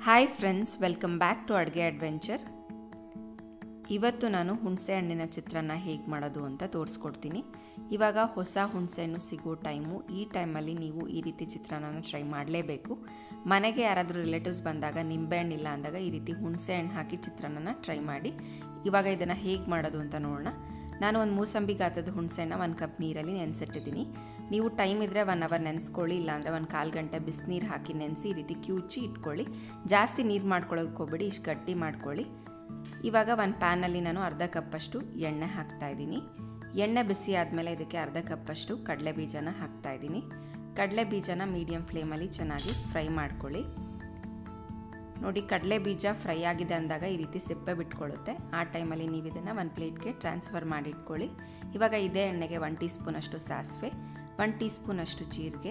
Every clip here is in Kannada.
hi friends welcome back to ಅಡುಗೆ ಅಡ್ವೆಂಚರ್ ಇವತ್ತು ನಾನು ಹುಣಸೆ ಹಣ್ಣಿನ ಚಿತ್ರಾನ್ನ ಹೇಗೆ ಮಾಡೋದು ಅಂತ ತೋರಿಸ್ಕೊಡ್ತೀನಿ ಇವಾಗ ಹೊಸ ಹುಣಸೆ ಹಣ್ಣು ಸಿಗೋ ಟೈಮು ಈ ಟೈಮಲ್ಲಿ ನೀವು ಈ ರೀತಿ ಚಿತ್ರಾನ್ನ ಟ್ರೈ ಮಾಡಲೇಬೇಕು ಮನೆಗೆ ಯಾರಾದರೂ ರಿಲೇಟಿವ್ಸ್ ಬಂದಾಗ ನಿಂಬೆಹಣ್ಣು ಇಲ್ಲ ಅಂದಾಗ ಈ ರೀತಿ ಹುಣಸೆ ಹಣ್ಣು ಹಾಕಿ ಚಿತ್ರಾನ್ನ ಟ್ರೈ ಮಾಡಿ ಇವಾಗ ಇದನ್ನು ಹೇಗೆ ಮಾಡೋದು ಅಂತ ನೋಡೋಣ ನಾನು ಒಂದು ಮೂಸಂಬಿ ಗಾತ್ರದ ಹುಣಸೆಹಣ್ಣ ಒಂದು ಕಪ್ ನೀರಲ್ಲಿ ನೆನೆಸಿಟ್ಟಿದ್ದೀನಿ ನೀವು ಟೈಮ್ ಇದ್ದರೆ ಒನ್ ಅವರ್ ನೆನೆಸ್ಕೊಳ್ಳಿ ಇಲ್ಲಾಂದರೆ ಒಂದು ಕಾಲು ಗಂಟೆ ಬಿಸಿನೀರು ಹಾಕಿ ನೆನೆಸಿ ಈ ರೀತಿ ಕ್ಯೂಚಿ ಇಟ್ಕೊಳ್ಳಿ ಜಾಸ್ತಿ ನೀರು ಮಾಡ್ಕೊಳ್ಳೋಕೆ ಹೋಗ್ಬೇಡಿ ಇಷ್ಟು ಗಟ್ಟಿ ಮಾಡ್ಕೊಳ್ಳಿ ಇವಾಗ ಒಂದು ಪ್ಯಾನಲ್ಲಿ ನಾನು ಅರ್ಧ ಕಪ್ಪಷ್ಟು ಎಣ್ಣೆ ಹಾಕ್ತಾ ಇದ್ದೀನಿ ಎಣ್ಣೆ ಬಿಸಿ ಆದಮೇಲೆ ಇದಕ್ಕೆ ಅರ್ಧ ಕಪ್ಪಷ್ಟು ಕಡಲೆ ಬೀಜನ ಹಾಕ್ತಾ ಇದ್ದೀನಿ ಕಡಲೆ ಬೀಜನ ಮೀಡಿಯಮ್ ಫ್ಲೇಮಲ್ಲಿ ಚೆನ್ನಾಗಿ ಫ್ರೈ ಮಾಡ್ಕೊಳ್ಳಿ ನೋಡಿ ಕಡಲೆ ಬೀಜ ಫ್ರೈ ಆಗಿದೆ ಅಂದಾಗ ಈ ರೀತಿ ಸಿಪ್ಪೆ ಬಿಟ್ಕೊಳ್ಳುತ್ತೆ ಆ ಟೈಮಲ್ಲಿ ನೀವು ಇದನ್ನು ಒಂದು ಪ್ಲೇಟ್ಗೆ ಟ್ರಾನ್ಸ್ಫರ್ ಮಾಡಿಟ್ಕೊಳ್ಳಿ ಇವಾಗ ಇದೇ ಎಣ್ಣೆಗೆ ಒನ್ ಟೀ ಸ್ಪೂನಷ್ಟು ಸಾಸಿವೆ ಒನ್ ಟೀ ಸ್ಪೂನಷ್ಟು ಜೀರಿಗೆ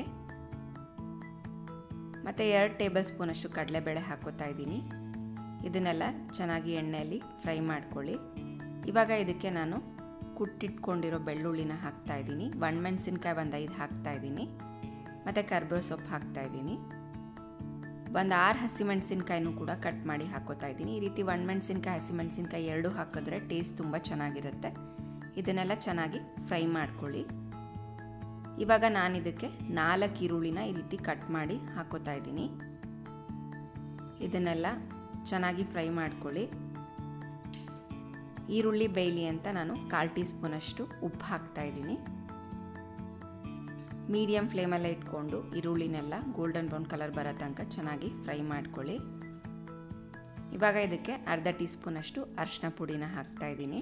ಮತ್ತು ಎರಡು ಟೇಬಲ್ ಸ್ಪೂನಷ್ಟು ಕಡಲೆಬೇಳೆ ಹಾಕೋತಾ ಇದ್ದೀನಿ ಇದನ್ನೆಲ್ಲ ಚೆನ್ನಾಗಿ ಎಣ್ಣೆಯಲ್ಲಿ ಫ್ರೈ ಮಾಡ್ಕೊಳ್ಳಿ ಇವಾಗ ಇದಕ್ಕೆ ನಾನು ಕುಟ್ಟಿಟ್ಕೊಂಡಿರೋ ಬೆಳ್ಳುಳ್ಳಿನ ಹಾಕ್ತಾ ಇದ್ದೀನಿ ಒಣಮೆಣಸಿನ್ಕಾಯಿ ಒಂದು ಐದು ಹಾಕ್ತಾ ಇದ್ದೀನಿ ಮತ್ತು ಕರ್ಬೇವು ಸೊಪ್ಪು ಹಾಕ್ತಾ ಇದ್ದೀನಿ ಒಂದು ಆರು ಹಸಿಮೆಣಸಿನ್ಕಾಯಿನೂ ಕೂಡ ಕಟ್ ಮಾಡಿ ಹಾಕೋತಾ ಇದ್ದೀನಿ ಈ ರೀತಿ ಒಣಮೆಣಸಿನ್ಕಾಯಿ ಹಸಿಮೆಣಸಿನ್ಕಾಯಿ ಎರಡೂ ಹಾಕಿದ್ರೆ ಟೇಸ್ಟ್ ತುಂಬ ಚೆನ್ನಾಗಿರುತ್ತೆ ಇದನ್ನೆಲ್ಲ ಚೆನ್ನಾಗಿ ಫ್ರೈ ಮಾಡ್ಕೊಳ್ಳಿ ಇವಾಗ ನಾನು ಇದಕ್ಕೆ ನಾಲ್ಕು ಈರುಳ್ಳಿನ ಈ ರೀತಿ ಕಟ್ ಮಾಡಿ ಹಾಕೋತಾ ಇದ್ದೀನಿ ಇದನ್ನೆಲ್ಲ ಚೆನ್ನಾಗಿ ಫ್ರೈ ಮಾಡ್ಕೊಳ್ಳಿ ಈರುಳ್ಳಿ ಬೇಯಲಿ ಅಂತ ನಾನು ಕಾಲು ಟೀ ಸ್ಪೂನಷ್ಟು ಉಪ್ಪು ಹಾಕ್ತಾ ಇದ್ದೀನಿ ಮೀಡಿಯಮ್ ಫ್ಲೇಮಲ್ಲೇ ಇಟ್ಕೊಂಡು ಈರುಳ್ಳಿನೆಲ್ಲ ಗೋಲ್ಡನ್ ಬ್ರೌನ್ ಕಲರ್ ಬರೋ ತನಕ ಚೆನ್ನಾಗಿ ಫ್ರೈ ಮಾಡ್ಕೊಳ್ಳಿ ಇವಾಗ ಇದಕ್ಕೆ ಅರ್ಧ ಟೀ ಸ್ಪೂನಷ್ಟು ಅರಿಶಿನ ಪುಡಿನ ಹಾಕ್ತಾ ಇದ್ದೀನಿ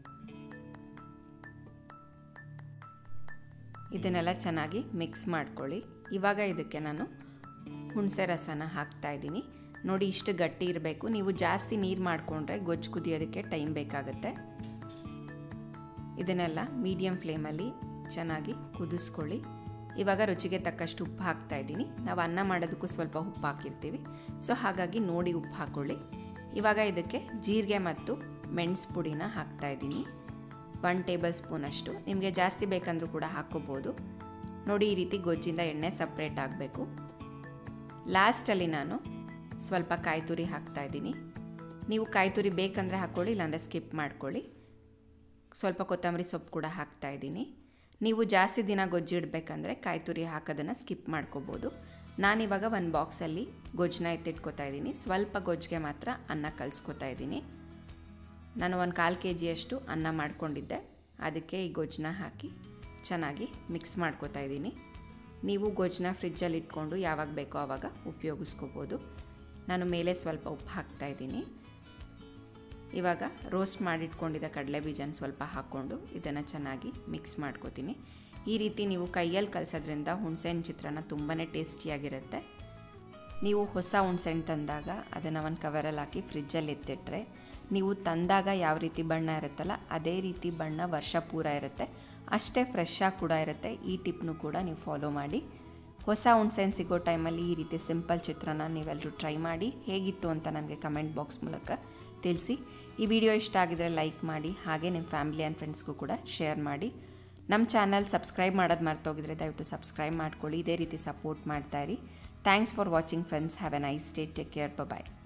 ಇದನ್ನೆಲ್ಲ ಚೆನ್ನಾಗಿ ಮಿಕ್ಸ್ ಮಾಡ್ಕೊಳ್ಳಿ ಇವಾಗ ಇದಕ್ಕೆ ನಾನು ಹುಣಸೆ ರಸನ ಹಾಕ್ತಾ ಇದ್ದೀನಿ ನೋಡಿ ಇಷ್ಟು ಗಟ್ಟಿ ಇರಬೇಕು ನೀವು ಜಾಸ್ತಿ ನೀರು ಮಾಡಿಕೊಂಡ್ರೆ ಗೊಜ್ಜು ಕುದಿಯೋದಕ್ಕೆ ಟೈಮ್ ಬೇಕಾಗುತ್ತೆ ಇದನ್ನೆಲ್ಲ ಮೀಡಿಯಮ್ ಫ್ಲೇಮಲ್ಲಿ ಚೆನ್ನಾಗಿ ಕುದಿಸ್ಕೊಳ್ಳಿ ಇವಾಗ ರುಚಿಗೆ ತಕ್ಕಷ್ಟು ಉಪ್ಪು ಹಾಕ್ತಾ ಇದ್ದೀನಿ ನಾವು ಅನ್ನ ಮಾಡೋದಕ್ಕೂ ಸ್ವಲ್ಪ ಉಪ್ಪು ಹಾಕಿರ್ತೀವಿ ಸೊ ಹಾಗಾಗಿ ನೋಡಿ ಉಪ್ಪು ಹಾಕ್ಕೊಳ್ಳಿ ಇವಾಗ ಇದಕ್ಕೆ ಜೀರಿಗೆ ಮತ್ತು ಮೆಣಸು ಪುಡಿನ ಹಾಕ್ತಾ ಇದ್ದೀನಿ ಒನ್ ಟೇಬಲ್ ಸ್ಪೂನಷ್ಟು ನಿಮಗೆ ಜಾಸ್ತಿ ಬೇಕಂದ್ರೂ ಕೂಡ ಹಾಕ್ಕೋಬೋದು ನೋಡಿ ಈ ರೀತಿ ಗೊಜ್ಜಿಂದ ಎಣ್ಣೆ ಸಪ್ರೇಟ್ ಆಗಬೇಕು ಲಾಸ್ಟಲ್ಲಿ ನಾನು ಸ್ವಲ್ಪ ಕಾಯಿ ತುರಿ ಹಾಕ್ತಾ ಇದ್ದೀನಿ ನೀವು ಕಾಯಿ ತುರಿ ಬೇಕಂದರೆ ಹಾಕ್ಕೊಳ್ಳಿ ಇಲ್ಲಾಂದರೆ ಸ್ಕಿಪ್ ಮಾಡ್ಕೊಳ್ಳಿ ಸ್ವಲ್ಪ ಕೊತ್ತಂಬರಿ ಸೊಪ್ಪು ಕೂಡ ಹಾಕ್ತಾ ಇದ್ದೀನಿ ನೀವು ಜಾಸ್ತಿ ದಿನ ಗೊಜ್ಜು ಇಡಬೇಕಂದ್ರೆ ಕಾಯಿ ತುರಿ ಹಾಕೋದನ್ನು ಸ್ಕಿಪ್ ಮಾಡ್ಕೋಬೋದು ನಾನಿವಾಗ ಒಂದು ಬಾಕ್ಸಲ್ಲಿ ಗೊಜ್ಜನ್ನ ಎತ್ತಿಟ್ಕೋತಾ ಇದ್ದೀನಿ ಸ್ವಲ್ಪ ಗೊಜ್ಜಿಗೆ ಮಾತ್ರ ಅನ್ನ ಕಲಿಸ್ಕೊತಾ ಇದ್ದೀನಿ ನಾನು ಒಂದು ಕಾಲು ಕೆ ಜಿಯಷ್ಟು ಅನ್ನ ಮಾಡ್ಕೊಂಡಿದ್ದೆ ಅದಕ್ಕೆ ಈ ಗೊಜ್ಜನ್ನ ಹಾಕಿ ಚೆನ್ನಾಗಿ ಮಿಕ್ಸ್ ಮಾಡ್ಕೋತಾ ಇದ್ದೀನಿ ನೀವು ಗೊಜ್ಜನ್ನ ಫ್ರಿಜ್ಜಲ್ಲಿ ಇಟ್ಕೊಂಡು ಯಾವಾಗ ಬೇಕೋ ಆವಾಗ ಉಪಯೋಗಿಸ್ಕೋಬೋದು ನಾನು ಮೇಲೆ ಸ್ವಲ್ಪ ಉಪ್ಪು ಹಾಕ್ತಾ ಇದ್ದೀನಿ ಇವಾಗ ರೋಸ್ಟ್ ಮಾಡಿಟ್ಕೊಂಡಿದ್ದ ಕಡಲೆ ಬೀಜನ ಸ್ವಲ್ಪ ಹಾಕ್ಕೊಂಡು ಇದನ್ನು ಚೆನ್ನಾಗಿ ಮಿಕ್ಸ್ ಮಾಡ್ಕೋತೀನಿ ಈ ರೀತಿ ನೀವು ಕೈಯಲ್ಲಿ ಕಲಿಸೋದ್ರಿಂದ ಹುಣಸೆಹಣ್ಣು ಚಿತ್ರಾನ್ನ ತುಂಬಾ ಟೇಸ್ಟಿಯಾಗಿರುತ್ತೆ ನೀವು ಹೊಸ ಹುಣಸೆಹಣ್ಣು ತಂದಾಗ ಅದನ್ನು ಒಂದು ಕವರಲ್ಲಿ ಹಾಕಿ ಫ್ರಿಜ್ಜಲ್ಲಿ ಎತ್ತಿಟ್ರೆ ನೀವು ತಂದಾಗ ಯಾವ ರೀತಿ ಬಣ್ಣ ಇರುತ್ತಲ್ಲ ಅದೇ ರೀತಿ ಬಣ್ಣ ವರ್ಷ ಪೂರ ಇರುತ್ತೆ ಅಷ್ಟೇ ಫ್ರೆಶ್ ಆಗಿ ಕೂಡ ಇರುತ್ತೆ ಈ ಟಿಪ್ನು ಕೂಡ ನೀವು ಫಾಲೋ ಮಾಡಿ ಹೊಸ ಹುಣಸೆಹಣ್ಣು ಸಿಗೋ ಟೈಮಲ್ಲಿ ಈ ರೀತಿ ಸಿಂಪಲ್ ಚಿತ್ರಾನ್ನ ನೀವೆಲ್ಲರೂ ಟ್ರೈ ಮಾಡಿ ಹೇಗಿತ್ತು ಅಂತ ನನಗೆ ಕಮೆಂಟ್ ಬಾಕ್ಸ್ ಮೂಲಕ ತಿಳಿಸಿ ಈ ವಿಡಿಯೋ ಇಷ್ಟ ಆಗಿದರೆ ಲೈಕ್ ಮಾಡಿ ಹಾಗೆ ನಿಮ್ಮ ಫ್ಯಾಮಿಲಿ ಆ್ಯಂಡ್ ಫ್ರೆಂಡ್ಸ್ಗೂ ಕೂಡ ಶೇರ್ ಮಾಡಿ ನಮ್ಮ ಚಾನಲ್ ಸಬ್ಸ್ಕ್ರೈಬ್ ಮಾಡೋದು ಮರ್ತೋಗಿದ್ರೆ ದಯವಿಟ್ಟು ಸಬ್ಸ್ಕ್ರೈಬ್ ಮಾಡ್ಕೊಳ್ಳಿ ಇದೇ ರೀತಿ ಸಪೋರ್ಟ್ ಮಾಡ್ತಾಯಿರಿ thanks for watching friends have a nice day take care bye